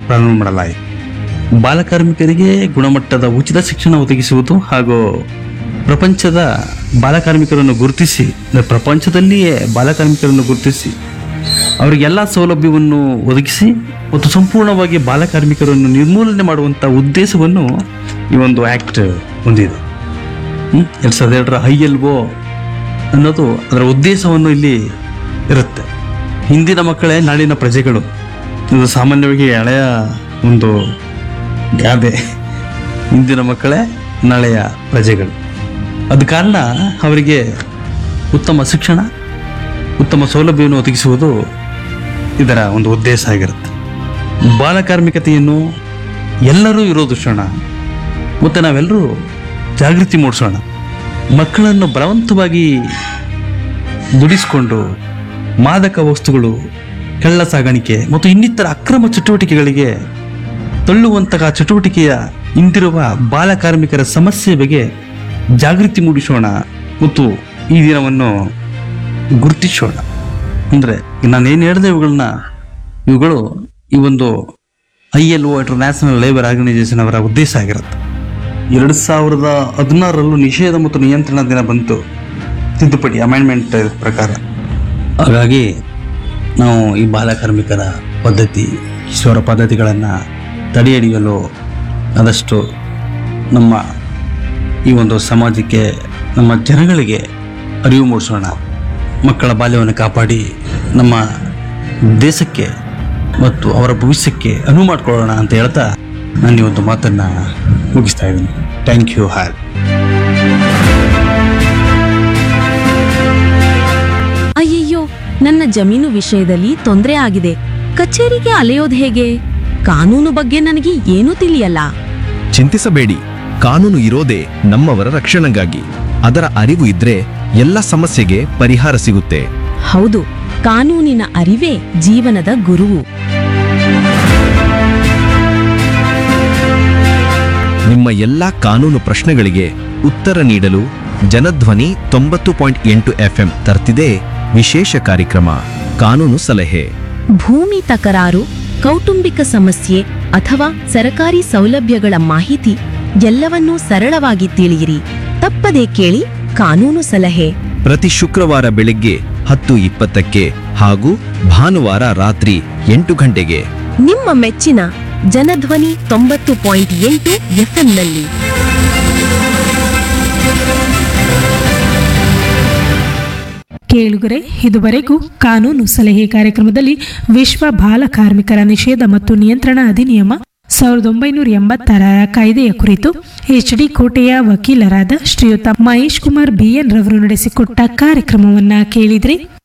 ಪ್ರಾರಂಭ ಮಾಡಲಾಯಿತು ಬಾಲಕಾರ್ಮಿಕರಿಗೆ ಗುಣಮಟ್ಟದ ಉಚಿತ ಶಿಕ್ಷಣ ಒದಗಿಸುವುದು ಹಾಗೂ ಪ್ರಪಂಚದ ಬಾಲಕಾರ್ಮಿಕರನ್ನು ಗುರುತಿಸಿ ಅಂದ್ರೆ ಪ್ರಪಂಚದಲ್ಲಿಯೇ ಬಾಲಕಾರ್ಮಿಕರನ್ನು ಗುರುತಿಸಿ ಅವರಿಗೆಲ್ಲ ಸೌಲಭ್ಯವನ್ನು ಒದಗಿಸಿ ಮತ್ತು ಸಂಪೂರ್ಣವಾಗಿ ಬಾಲಕಾರ್ಮಿಕರನ್ನು ನಿರ್ಮೂಲನೆ ಮಾಡುವಂಥ ಉದ್ದೇಶವನ್ನು ಈ ಒಂದು ಆ್ಯಕ್ಟ್ ಹೊಂದಿದೆ ಹ್ಮ್? ಎರಡು ಸಾವಿರದ ಎರಡರ ಐ ಎಲ್ ಒ ಅನ್ನೋದು ಅದರ ಉದ್ದೇಶವನ್ನು ಇಲ್ಲಿ ಇರುತ್ತೆ ಹಿಂದಿನ ಮಕ್ಕಳೇ ನಾಳಿನ ಪ್ರಜೆಗಳು ಇದು ಸಾಮಾನ್ಯವಾಗಿ ಹಳೆಯ ಒಂದು ಗಾದೆ ಹಿಂದಿನ ಮಕ್ಕಳೇ ನಾಳೆಯ ಪ್ರಜೆಗಳು ಅದ ಕಾರಣ ಅವರಿಗೆ ಉತ್ತಮ ಶಿಕ್ಷಣ ಉತ್ತಮ ಸೌಲಭ್ಯವನ್ನು ಒದಗಿಸುವುದು ಇದರ ಒಂದು ಉದ್ದೇಶ ಆಗಿರುತ್ತೆ ಬಾಲಕಾರ್ಮಿಕತೆಯನ್ನು ಎಲ್ಲರೂ ವಿರೋಧಿಸೋಣ ಮತ್ತು ನಾವೆಲ್ಲರೂ ಜಾಗೃತಿ ಮೂಡಿಸೋಣ ಮಕ್ಕಳನ್ನು ಬಲವಂತವಾಗಿ ದುಡಿಸಿಕೊಂಡು ಮಾದಕ ವಸ್ತುಗಳು ಕಳ್ಳ ಸಾಗಾಣಿಕೆ ಮತ್ತು ಇನ್ನಿತರ ಅಕ್ರಮ ಚಟುವಟಿಕೆಗಳಿಗೆ ತಳ್ಳುವಂತಹ ಚಟುವಟಿಕೆಯ ಹಿಂದಿರುವ ಬಾಲಕಾರ್ಮಿಕರ ಸಮಸ್ಯೆ ಬಗ್ಗೆ ಜಾಗೃತಿ ಮೂಡಿಸೋಣ ಮತ್ತು ಈ ದಿನವನ್ನು ಗುರುತಿಸೋಣ ಅಂದರೆ ನಾನೇನು ಹೇಳಿದೆ ಇವುಗಳನ್ನ ಇವುಗಳು ಈ ಒಂದು I L O international labour organisation ಅವರ ಉದ್ದೇಶ ಆಗಿರುತ್ತೆ ಎರಡು ಸಾವಿರದ ಹದಿನಾರರಲ್ಲೂ ನಿಷೇಧ ಮತ್ತು ನಿಯಂತ್ರಣ ದಿನ ಬಂತು ತಿದ್ದುಪಡಿ ಅಮೆಂಡ್ಮೆಂಟ್ ಪ್ರಕಾರ ಹಾಗಾಗಿ ನಾವು ಈ ಬಾಲಕಾರ್ಮಿಕರ ಪದ್ಧತಿ ಕಿಶೋರ ಪದ್ಧತಿಗಳನ್ನು ತಡೆಹಿಡಿಯಲು ಆದಷ್ಟು ನಮ್ಮ ಈ ಒಂದು ಸಮಾಜಕ್ಕೆ ನಮ್ಮ ಜನಗಳಿಗೆ ಅರಿವು ಮೂಡಿಸೋಣ ಮಕ್ಕಳ ಬಾಲ್ಯವನ್ನು ಕಾಪಾಡಿ ನಮ್ಮ ದೇಶಕ್ಕೆ ಮತ್ತು ಅವರ ಭವಿಷ್ಯಕ್ಕೆ ಅನುವು ಮಾಡಿಕೊಳ್ಳೋಣ ಅಂತ ಹೇಳ್ತಾ ನಾನು ಈ ಒಂದು ಮಾತನ್ನು ಮುಗಿಸ್ತಾ ಇದ್ದೀನಿ ಥ್ಯಾಂಕ್ ಯು ಹಾಲ್ ಅಯ್ಯಯ್ಯೋ ನನ್ನ ಜಮೀನು ವಿಷಯದಲ್ಲಿ ತೊಂದರೆ ಆಗಿದೆ ಕಚೇರಿಗೆ ಅಲೆಯೋದ್ ಹೇಗೆ ಕಾನೂನು ಬಗ್ಗೆ ನನಗೆ ಏನೂ ತಿಳಿಯಲ್ಲ ಚಿಂತಿಸಬೇಡಿ ಕಾನೂನು ಇರೋದೇ ನಮ್ಮವರ ರಕ್ಷಣೆಗಾಗಿ ಅದರ ಅರಿವು ಇದ್ರೆ ಎಲ್ಲ ಸಮಸ್ಯೆಗೆ ಪರಿಹಾರ ಸಿಗುತ್ತೆ ಹೌದು ಕಾನೂನಿನ ಅರಿವೇ ಜೀವನದ ಗುರುವು ನಿಮ್ಮ ಎಲ್ಲ ಕಾನೂನು ಪ್ರಶ್ನೆಗಳಿಗೆ ಉತ್ತರ ನೀಡಲು ಜನಧ್ವನಿ ತೊಂಬತ್ತು ಪಾಯಿಂಟ್ ಎಂಟು ಎಫ್ಎಂ ತರ್ತಿದೆ ವಿಶೇಷ ಕಾರ್ಯಕ್ರಮ ಕಾನೂನು ಸಲಹೆ ಭೂಮಿ ತಕರಾರು ಕೌಟುಂಬಿಕ ಸಮಸ್ಯೆ ಅಥವಾ ಸರಕಾರಿ ಸೌಲಭ್ಯಗಳ ಮಾಹಿತಿ ಎಲ್ಲವನ್ನೂ ಸರಳವಾಗಿ ತಿಳಿಯಿರಿ ತಪ್ಪದೇ ಕೇಳಿ ಕಾನೂನು ಸಲಹೆ ಪ್ರತಿ ಶುಕ್ರವಾರ ಬೆಳಗ್ಗೆ ಹತ್ತು ಇಪ್ಪತ್ತಕ್ಕೆ ಹಾಗೂ ಭಾನುವಾರ ರಾತ್ರಿ ಎಂಟು ಗಂಟೆಗೆ ನಿಮ್ಮ ಮೆಚ್ಚಿನ ಜನಧ್ವನಿ ತೊಂಬತ್ತು ಪಾಯಿಂಟ್ ಎಂಟು ಎಫ್ಎಂನಲ್ಲಿ ಕೇಳುಗರೆ ಇದುವರೆಗೂ ಕಾನೂನು ಸಲಹೆ ಕಾರ್ಯಕ್ರಮದಲ್ಲಿ ವಿಶ್ವ ಬಾಲ ಕಾರ್ಮಿಕರ ನಿಷೇಧ ಮತ್ತು ನಿಯಂತ್ರಣ ಅಧಿನಿಯಮ ಸಾವಿರದ ಒಂಬೈನೂರ ಎಂಬತ್ತಾರರ ಕಾಯ್ದೆಯ ಕುರಿತು ಎಚ್ ಡಿ ಕೋಟೆಯ ವಕೀಲರಾದ ಶ್ರೀಯುತ ಮಹೇಶ್ ಕುಮಾರ್ ಬಿಎನ್ ರವರು ನಡೆಸಿಕೊಟ್ಟ ಕಾರ್ಯಕ್ರಮವನ್ನ ಕೇಳಿದ್ರಿ